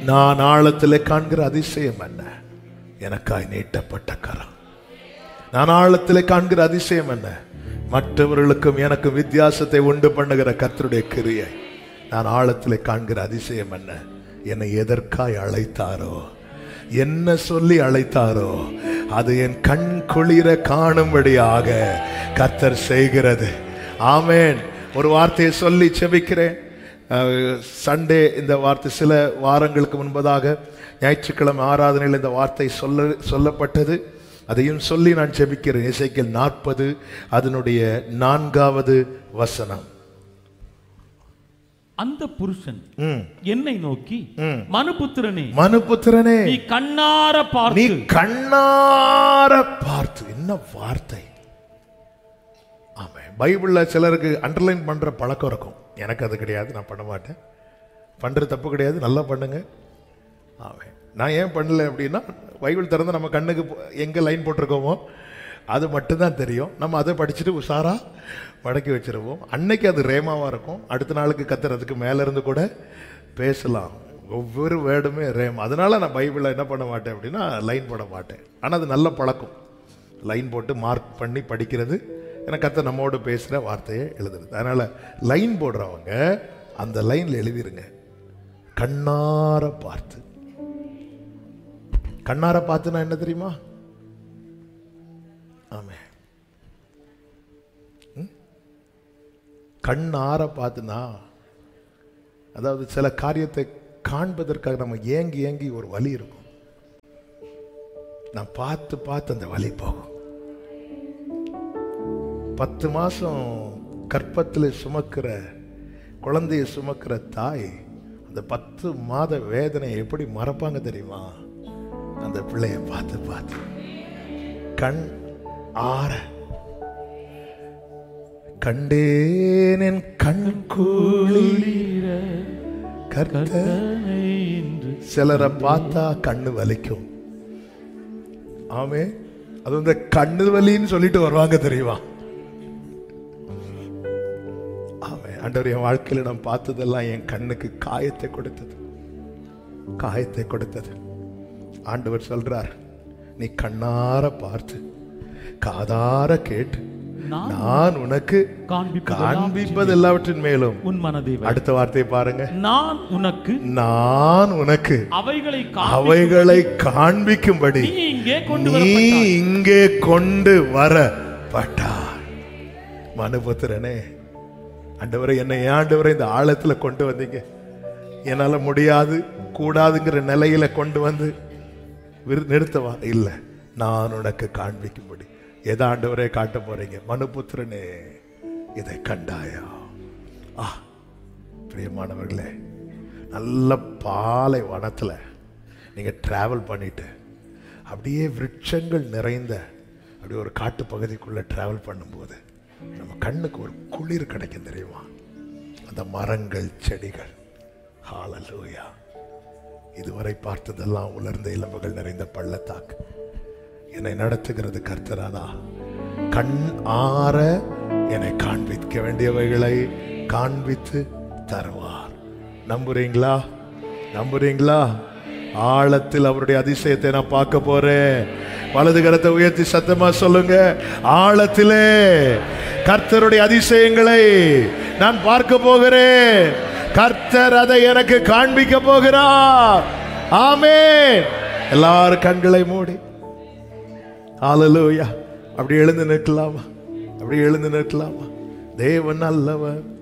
நான் ஆழத்தில் காண்கிற அதிசயம் என்ன எனக்காய் நீட்டப்பட்ட கரம் நான் ஆழத்தில் காண்கிற அதிசயம் என்ன மற்றவர்களுக்கும் எனக்கும் வித்தியாசத்தை உண்டு பண்ணுகிற கர்த்தருடைய கிரியை நான் ஆழத்தில் காண்கிற அதிசயம் என்ன என்னை எதற்காய் அழைத்தாரோ என்ன சொல்லி அழைத்தாரோ அது என் கண் குளிர காணும்படியாக கர்த்தர் செய்கிறது ஆமென் ஒரு வார்த்தையை சொல்லி செபிக்கிறேன் அஹ், சண்டே இந்த வார்த்தை சில வாரங்களுக்கு முன்பதாக ஞாயிற்றுக்கிழமை ஆராதனையில் இந்த வார்த்தை சொல்ல சொல்லப்பட்டது அதையும் சொல்லி நான் ஜெபிக்கிறேன் இசைக்கல் நாற்பது அதனுடைய நான்காவது வசனம் அந்த புருஷன் ம். என்னை நோக்கி மனுபுத்திரனே மனுபுத்திரனே நீ கண்ணார நீ பார்த்து கண்ணார பார்த்து என்ன வார்த்தை ஆமா பைபிள்ல சிலருக்கு அண்டர்லைன் பண்ற பழக்கம் இருக்கும் எனக்கு அது கிடையாது நான் பண்ண மாட்டேன் பண்றது தப்பு கிடையாது நல்லா பண்ணுங்க ஆமாம் நான் ஏன் பண்ணல அப்படின்னா பைபிள் திறந்து நம்ம கண்ணுக்கு போ- எங்க லைன் போட்டிருக்கோமோ அது மட்டும்தான் தெரியும் நம்ம அதை படிச்சுட்டு உஷாரா மடக்கி வச்சிருவோம் அன்னைக்கு அது ரேமாவா இருக்கும் அடுத்த நாளுக்கு கத்துறதுக்கு மேல இருந்து கூட பேசலாம் ஒவ்வொரு வேர்டுமே ரேம் அதனால நான் பைபிளை என்ன பண்ண மாட்டேன் அப்படின்னா லைன் போட மாட்டேன் ஆனால் அது நல்ல பழக்கம் லைன் போட்டு மார்க் பண்ணி படிக்கிறது எனக்கு கத்த நம்மோடு பேசுகிற வார்த்தையை எழுதுறது அதனால லைன் போடுறவங்க அந்த லைன்ல எழுதிருங்க கண்ணார பார்த்து கண்ணார பார்த்துனா என்ன தெரியுமா ஆமே ம்? கண்ணார பார்த்துனா அதாவது சில காரியத்தை காண்பதற்காக நம்ம ஏங்கி ஏங்கி ஒரு வலி இருக்கும் நான் பார்த்து பார்த்து அந்த வலி போகும் பத்து மாசம் கற்பத்தில் சுமக்கிற குழந்தையை சுமக்கிற தாய் அந்த பத்து மாத வேதனை எப்படி மறப்பாங்க தெரியுமா அந்த பிள்ளைய பார்த்து பார்த்து கண் ஆற கண்டேன் என் கண் குளிர கர்த்தர் என்று சிலரை பார்த்தா கண்ணு வலிக்கும் ஆமே அது வந்து கண்ணு வலின்னு சொல்லிட்டு வருவாங்க தெரியுமா ஆமே ஆண்டவர் என் வாழ்க்கையில நான் பார்த்ததெல்லாம் என் கண்ணுக்கு காயத்தை கொடுத்தது காயத்தை கொடுத்தது ஆண்டவர் சொல்றார் நீ கண்ணார பார்த்து காதார கேட்டு நான் நான் உனக்கு காண்பிப்பதெல்லாம் காண்பிப்பது எல்லாவற்றின் மேலும் உன் மனதை வை. அடுத்த வார்த்தையை பாருங்க நான் உனக்கு நான் உனக்கு அவைகளை அவைகளை காண்பிக்கும்படி நீ இங்கே கொண்டு நீ வரப்பட்டாய். இங்கே கொண்டு வரப்பட்டார் மனுபுத்திரனே ஆண்டவரை என்னை ஏன் ஆண்டவரை இந்த ஆழத்துல கொண்டு வந்தீங்க என்னால முடியாது கூடாதுங்கிற நிலையில கொண்டு வந்து விரு- நிறுத்தவா இல்ல நான் உனக்கு காண்பிக்கும்படி எதை ஆண்டவரே காட்ட போறீங்க மனுபுத்திரனே இதை கண்டாயா ஆ பிரியமானவர்களே நல்ல பாலை வனத்துல நீங்க டிராவல் பண்ணிட்டு அப்படியே விருட்சங்கள் நிறைந்த அப்படி ஒரு காட்டு பகுதிக்குள்ள டிராவல் பண்ணும்போது நம்ம கண்ணுக்கு ஒரு குளிர் கிடைக்கும் தெரியுமா அந்த மரங்கள் செடிகள் ஹாலலூயா இதுவரை பார்த்ததெல்லாம் உலர்ந்த இளம்புகள் நிறைந்த பள்ளத்தாக்கு என்னை நடத்துகிறது கர்த்தரானா கண் ஆற என்னை காண்பிக்க வேண்டியவைகளை காண்பித்து தருவார் நம்புறீங்களா நம்புறீங்களா ஆழத்தில் அவருடைய அதிசயத்தை நான் பார்க்க போறேன் வலது கரத்தை உயர்த்தி சத்தமா சொல்லுங்க ஆழத்திலே கர்த்தருடைய அதிசயங்களை நான் பார்க்க போகிறேன் கர்த்தர் அதை எனக்கு காண்பிக்க போகிறார் ஆமே எல்லாரும் கண்களை மூடி ஹalleluya அப்படி எழுந்து நிற்கலாமா அப்படி எழுந்து நிற்கலாமா தேவன் நல்லவர்